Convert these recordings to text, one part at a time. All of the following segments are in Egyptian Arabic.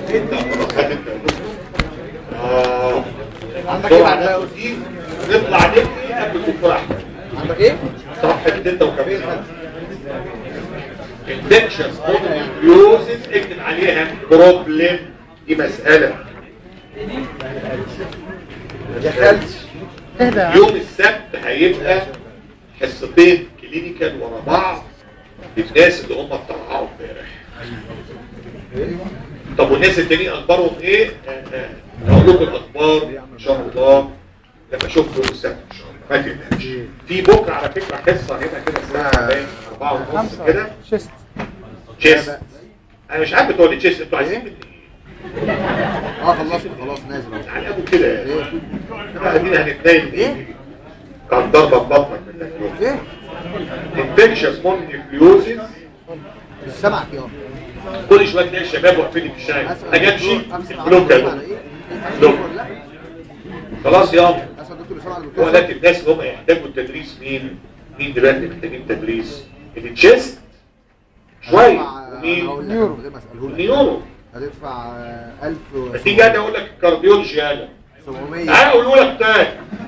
اه عندك ايه بعد بقى؟ دي نطلع نبني قبل بكره احمد عندك ايه؟ صفحه 56 infectious mononucleosis اكتب عليها بروبلم دي مسألة يا خالتي اهدى يوم السبت هيبقى حصتين كلينيكال ورا بعض للناس اللي هم اتطلعوا امبارح طب والناس التانيين اخبارهم ايه؟ آه، آه، هقول لكم الاخبار ان شاء الله لما اشوفكم يوم السبت ان شاء الله ما تقلقش في بكره على فكره حصه هنا كده الساعه باين 4 ونص خمسة كده شست تشيست انا مش عارف بتوع ليه تشيست انتوا عايزين مني ايه؟ اه خلصت خلاص نازل اهو على ابو كده يعني ايه احنا قاعدين هنتنايم إيه؟ كان ضربه في بطنك من النيوم ايه انفكشس مونيفليوزيس مش سامعك يا كل شويه تلاقي الشباب واقفين في الشارع ما جابش البلوك على ده ايه؟ بلوك. ولا لا؟ خلاص يا اسال دكتور اسامه على هو الدكتور لكن الناس اللي هم يحتاجوا التدريس مين مين دلوقتي محتاجين تدريس التشيست شويه ومين هقول لك من غير ما اساله لك النيورو هتدفع آه، 1000 ما تيجي انا اقول لك الكارديولوجي انا 700 تعالى اقوله لك تاني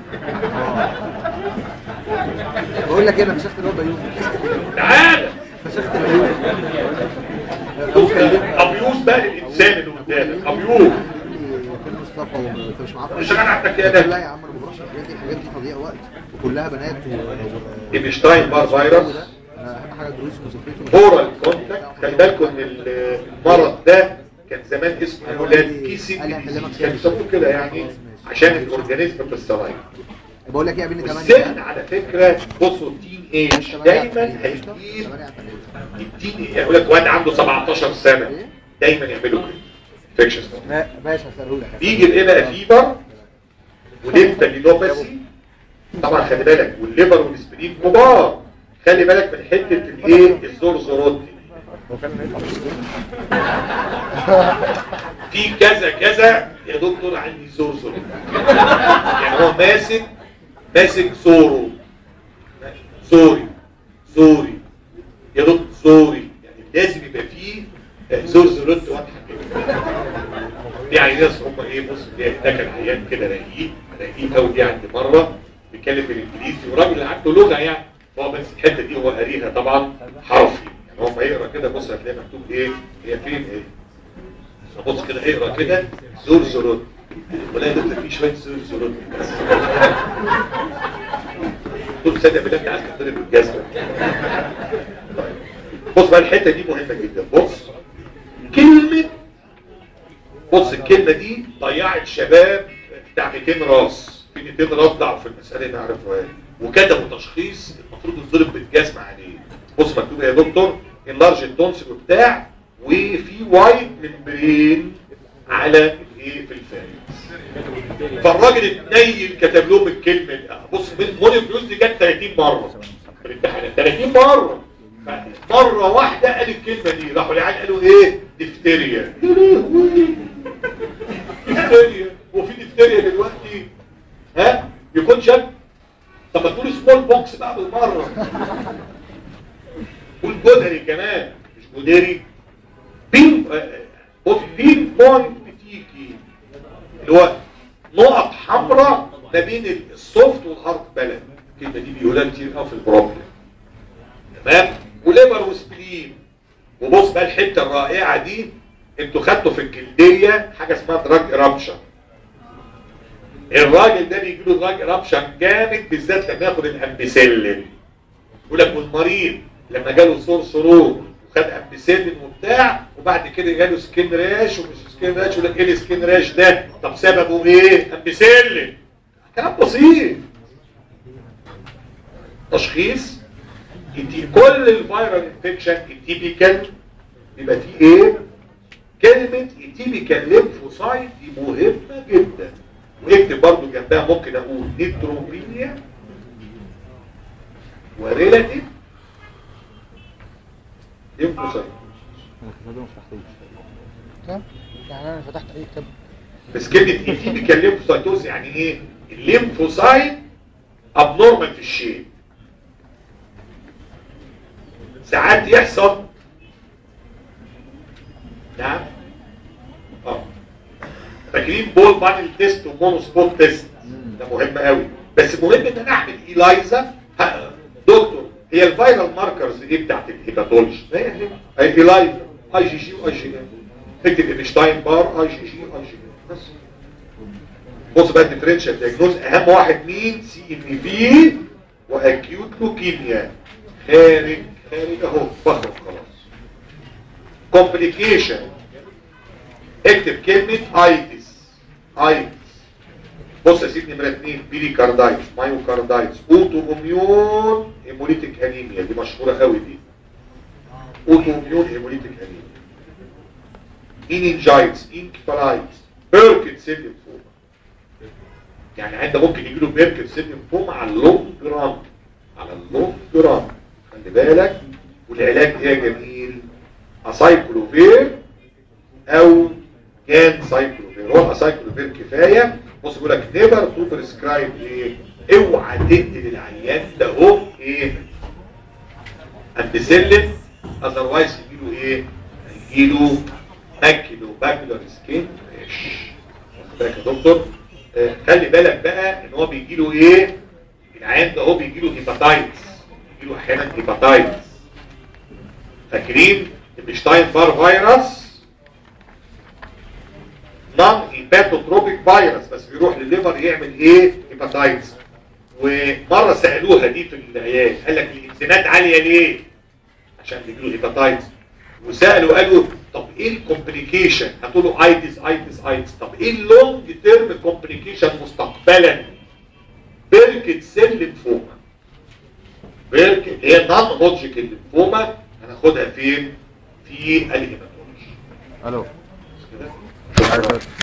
بقول لك ايه انا فشخت الواد بيوم تعالى فشخت البيوم ابو كلمني ابيوز بقى للانسان اللي قدامك ابيوز فين مصطفى وانت مش معاك مش انا عندك يا لا ده يا عم انا ما بروحش الحاجات دي الحاجات دي تضييع وقت وكلها بنات و ايبشتاين بار فيروس انا اهم حاجه دروس ومذاكرتي اورال كونتاكت خلي بالكم ان المرض ده كان زمان اسمه اولاد كيسي كان يسموه كده يعني عشان الاورجانيزم في السراير بقول لك ايه يا بني والسن على فكره بصوا التين ايج دايما هيجيب التين يقول لك واد عنده 17 سنه دايما يعملوا كده انفكشن ماشي هسأله لك بيجي بايه بقى فيبر وليمفالينوباسي طبعا خلي بالك والليفر والسبرين كبار خلي بالك من حته الايه الزرزرات دي في كذا كذا يا دكتور عندي زرزر يعني هو ماسك ماسك زورو زوري زوري يا دكتور زوري يعني لازم يبقى فيه زرزرات واضحه كده دي يعني ناس هم ايه بص ده ده كان عيان كده رقيق رقيق قوي دي عندي مره بيتكلم بالانجليزي وراجل عنده لغه يعني هو بس الحته دي هو قاريها طبعا حرفي يعني هو ما يقرا كده بص هتلاقي مكتوب ايه هي فين ايه بص كده اقرا كده زور زرود ولا ده في شويه زور زرود بس قلت صدق بالله انت عايز تضرب بالجزمه بص بقى الحته دي مهمه جدا بص كلمه بص الكلمة دي ضيعت شباب بتاع 200 راس في 200 راس ضعوا في المسألة دي عرفوها وكتبوا تشخيص المفروض يتضرب بالجزمة عليه بص مكتوب إيه يا دكتور اللارج التونسل وبتاع وفي وايت ممبرين على الايه في الفارس فالراجل اتنيل كتب لهم الكلمة دي بص موني فلوس دي جت 30 مرة في الامتحانات 30 مرة مرة واحدة قال الكلمة دي راحوا العيال قالوا ايه دفتيريا يا لهوي دفتيريا وفي دفتيريا دلوقتي ها يكون شاب طب ما تقول سمول بوكس بقى بالمرة قول جدري كمان مش جدري بين بص بين بوينت بتيجي اللي هو نقط حمراء ما بين السوفت والهارد بلد الكلمة دي بيقولها كتير قوي في البروبلم تمام وليبر وسبلين وبص بقى الحته الرائعه دي انتوا خدتوا في الجلديه حاجه اسمها دراج رابشن الراجل ده بيجي له دراج رابشن جامد بالذات لما ياخد الامبيسيلين يقول لك والمريض لما جاله صور سرور وخد امبيسيلين وبتاع وبعد كده جاله سكين راش ومش سكين راش يقول لك ايه السكين راش ده طب سببه ايه امبيسيلين كلام بسيط تشخيص دي كل الفيرال انفكشن التيبيكال يبقى فيه ايه كلمة التيبيكال ليمفوسايت دي مهمة جدا واكتب برضو جنبها ممكن اقول نيتروبينيا وريلاتيف ليمفوسايت يعني انا فتحت اي كتاب بس كلمة التيبيكال ليمفوسايتوز يعني ايه الليمفوسايت ابنورمال في الشيب ساعات يحصل نعم اه فاكرين بول بانل تيست ومونو سبوت تيست ده مهم قوي بس مهم ان انا اعمل ايلايزا ه- دكتور هي الفيرال ماركرز ايه بتاعت الهيباتولوجي ما هي هي هي ايلايزا اي جي جي واي جي ام اكتب اينشتاين بار اي جي جي اي جي ام بس بص بقى الديفرنشال دياجنوز اهم واحد مين سي ام في واكيوت لوكيميا خارج خارج اهو بخرج خلاص كومبليكيشن اكتب كلمة ايتس ايتس بص يا سيدي نمرة اتنين بيريكاردايتس مايوكاردايتس اوتو اميون هيموليتيك انيميا دي مشهورة قوي دي اوتو اميون هيموليتيك انيميا انينجايتس انكفالايتس بيركت سيليوم فوما يعني عند ممكن يجيله بيركت سيليوم فوما على اللونج ران على اللونج ران خلي بالك والعلاج ايه يا جميل اسايكلوفير او كان سايكلوفير هو الاسايكلوفير كفايه بص بيقول لك نيفر تو بريسكرايب ايه اوعى تدي للعيان ده هو ايه امبيسيلين اذروايز يجيله ايه يجيله ماكيلو باكيلر سكين ريش واخد بالك يا دكتور آه، خلي بالك بقى ان هو بيجيله ايه العيان ده هو بيجيله هيباتايتس بيجيله احيانا هيباتايتس فاكرين البشتاين بار فيروس نون هيباتوتروبيك فيروس بس بيروح للليفر يعمل ايه هيباتايتس ومره سالوها دي في العيال قال لك الانزيمات عاليه ليه عشان بيجيله هيباتايتس وسالوا قالوا طب ايه الكومبليكيشن هتقولوا ايتس ايتس ايتس طب ايه اللونج تيرم كومبليكيشن مستقبلا بيركت سيل ليمفوما بيركت اللي هي نون هوجيك الليمفوما هناخدها فين في الهيماتولوجي الو مش كده عارف